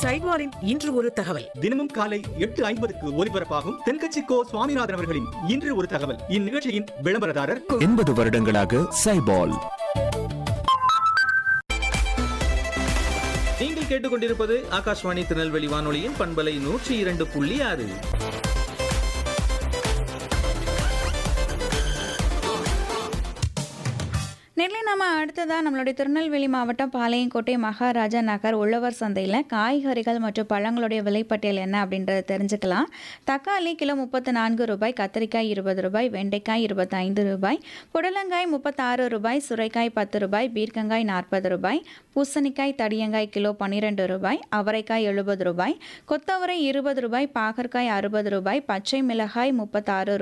சைட்வாரின் இன்று ஒரு தகவல் தினமும் காலை எட்டு ஐம்பதுக்கு ஒலிபரப்பாகும் தென்கட்சி கோ சுவாமிநாதன் அவர்களின் இன்று ஒரு தகவல் இந்நிகழ்ச்சியின் விளம்பரதாரர் எண்பது வருடங்களாக சைபால் நீங்கள் கேட்டுக்கொண்டிருப்பது ஆகாஷ்வாணி திருநெல்வேலி வானொலியின் பண்பலை நூற்றி இரண்டு புள்ளி ஆறு நெல்லை நம்ம அடுத்ததாக நம்மளுடைய திருநெல்வேலி மாவட்டம் பாளையங்கோட்டை மகாராஜா நகர் உழவர் சந்தையில் காய்கறிகள் மற்றும் பழங்களுடைய விலைப்பட்டியல் என்ன அப்படின்றத தெரிஞ்சுக்கலாம் தக்காளி கிலோ முப்பத்து நான்கு ரூபாய் கத்திரிக்காய் இருபது ரூபாய் வெண்டைக்காய் இருபத்தைந்து ரூபாய் புடலங்காய் முப்பத்தாறு ரூபாய் சுரைக்காய் பத்து ரூபாய் பீர்க்கங்காய் நாற்பது ரூபாய் பூசணிக்காய் தடியங்காய் கிலோ பன்னிரெண்டு ரூபாய் அவரைக்காய் எழுபது ரூபாய் கொத்தவரை இருபது ரூபாய் பாகற்காய் அறுபது ரூபாய் பச்சை மிளகாய் முப்பத்தாறு